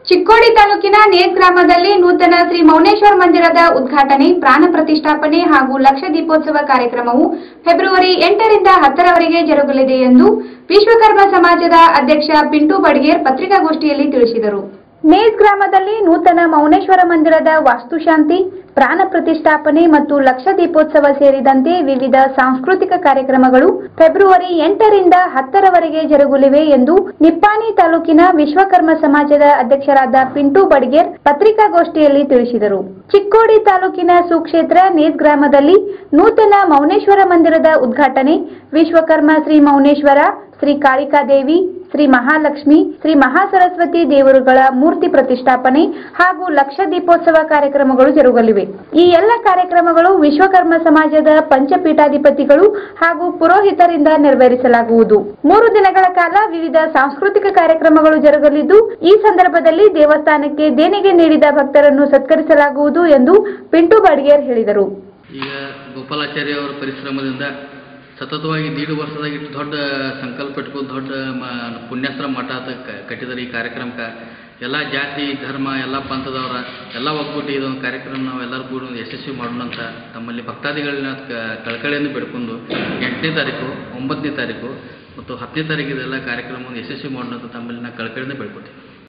ಚಿಕ್ಕೋಡಿ ತಾಲೂಕಿನ ನೇತ್ ಗ್ರಾಮದಲ್ಲಿ ನೂತನ ಶ್ರೀ ಮೌನೇಶ್ವರ ಮಂದಿರದ ಉದ್ಘಾಟನೆ ಪ್ರಾಣ ಪ್ರತಿಷ್ಠಾಪನೆ ಹಾಗೂ ಲಕ್ಷ ದೀಪೋತ್ಸವ ಕಾರ್ಯಕ್ರಮವು ಫೆಬ್ರವರಿ ಎಂಟರಿಂದ ಹತ್ತರವರೆಗೆ ಜರುಗಲಿದೆ ಎಂದು ವಿಶ್ವಕರ್ಮ ಸಮಾಜದ ಅಧ್ಯಕ್ಷ ಪಿಂಟು ಬಡ್ಗೇರ್ ಪತ್ರಿಕಾಗೋಷ್ಠಿಯಲ್ಲಿ ತಿಳಿಸಿದರು ನೇತ್ ಗ್ರಾಮದಲ್ಲಿ ನೂತನ ಮೌನೇಶ್ವರ ಮಂದಿರದ ವಾಸ್ತುಶಾಂತಿ ಪ್ರಾಣ ಪ್ರತಿಷ್ಠಾಪನೆ ಮತ್ತು ಲಕ್ಷ ದೀಪೋತ್ಸವ ಸೇರಿದಂತೆ ವಿವಿಧ ಸಾಂಸ್ಕೃತಿಕ ಕಾರ್ಯಕ್ರಮಗಳು ಫೆಬ್ರವರಿ ಎಂಟರಿಂದ ಹತ್ತರವರೆಗೆ ಜರುಗಲಿವೆ ಎಂದು ನಿಪ್ಪಾಣಿ ತಾಲೂಕಿನ ವಿಶ್ವಕರ್ಮ ಸಮಾಜದ ಅಧ್ಯಕ್ಷರಾದ ಪಿಂಟು ಬಡ್ಗೇರ್ ಪತ್ರಿಕಾಗೋಷ್ಠಿಯಲ್ಲಿ ತಿಳಿಸಿದರು ಚಿಕ್ಕೋಡಿ ತಾಲೂಕಿನ ಸುಕ್ಷೇತ್ರ ನೇತ್ ಗ್ರಾಮದಲ್ಲಿ ನೂತನ ಮೌನೇಶ್ವರ ಮಂದಿರದ ಉದ್ಘಾಟನೆ ವಿಶ್ವಕರ್ಮ ಶ್ರೀ ಮೌನೇಶ್ವರ ಶ್ರೀ ಕಾಳಿಕಾದೇವಿ ಶ್ರೀ ಮಹಾಲಕ್ಷ್ಮಿ ಶ್ರೀ ಮಹಾಸರಸ್ವತಿ ದೇವರುಗಳ ಮೂರ್ತಿ ಪ್ರತಿಷ್ಠಾಪನೆ ಹಾಗೂ ಲಕ್ಷ ದೀಪೋತ್ಸವ ಕಾರ್ಯಕ್ರಮಗಳು ಜರುಗಲಿವೆ ಈ ಎಲ್ಲ ಕಾರ್ಯಕ್ರಮಗಳು ವಿಶ್ವಕರ್ಮ ಸಮಾಜದ ಪಂಚಪೀಠಾಧಿಪತಿಗಳು ಹಾಗೂ ಪುರೋಹಿತರಿಂದ ನೆರವೇರಿಸಲಾಗುವುದು ಮೂರು ದಿನಗಳ ಕಾಲ ವಿವಿಧ ಸಾಂಸ್ಕೃತಿಕ ಕಾರ್ಯಕ್ರಮಗಳು ಜರುಗಲಿದ್ದು ಈ ಸಂದರ್ಭದಲ್ಲಿ ದೇವಸ್ಥಾನಕ್ಕೆ ದೇಣಿಗೆ ನೀಡಿದ ಭಕ್ತರನ್ನು ಸತ್ಕರಿಸಲಾಗುವುದು ಎಂದು ಪಿಂಟು ಬಡ್ಗೇರ್ ಹೇಳಿದರು ಈಗ ಗೋಪಾಲಾಚಾರ್ಯ ಅವರ ಪರಿಶ್ರಮದಿಂದ ಸತತವಾಗಿ ದೀಡ್ ವರ್ಷದಾಗ ಇಷ್ಟು ದೊಡ್ಡ ಸಂಕಲ್ಪ ಇಟ್ಕೊಂಡು ದೊಡ್ಡ ಮ ಪುಣ್ಯಾಸ್ತ್ರ ಮಠ ಅಂತ ಕ- ಕಟ್ಟಿದ್ದಾರೆ ಈ ಕಾರ್ಯಕ್ರಮಕ್ಕೆ ಎಲ್ಲ ಜಾತಿ ಧರ್ಮ ಎಲ್ಲ ಪಂಥದವರ ಎಲ್ಲ ಒಗ್ಗೂಡಿ ಇದೊಂದು ಕಾರ್ಯಕ್ರಮ ನಾವು ಎಲ್ಲರೂ ಕೂಡ ಒಂದು ಯಶಸ್ವಿ ಮಾಡೋಣ ಅಂತ ತಮ್ಮಲ್ಲಿ ಭಕ್ತಾದಿಗಳನ್ನ ಕ- ಕಳಕಳಿಯನ್ನು ಬೇಡ್ಕೊಂಡು ಎಂಟನೇ ತಾರೀಕು ಒಂಬತ್ತನೇ ತಾರೀಕು ಮತ್ತು ಹತ್ತನೇ ತಾರೀಕು ಇದೆಲ್ಲ ಕಾರ್ಯಕ್ರಮವನ್ನು ಯಶಸ್ವಿ ಮಾಡೋಣ ಅಂತ ತಮ್ಮಲ್ಲಿ ನಾವು ಕಳಕಳಿಯಿಂದ ಬೇಡ್ಕೊತೀವಿ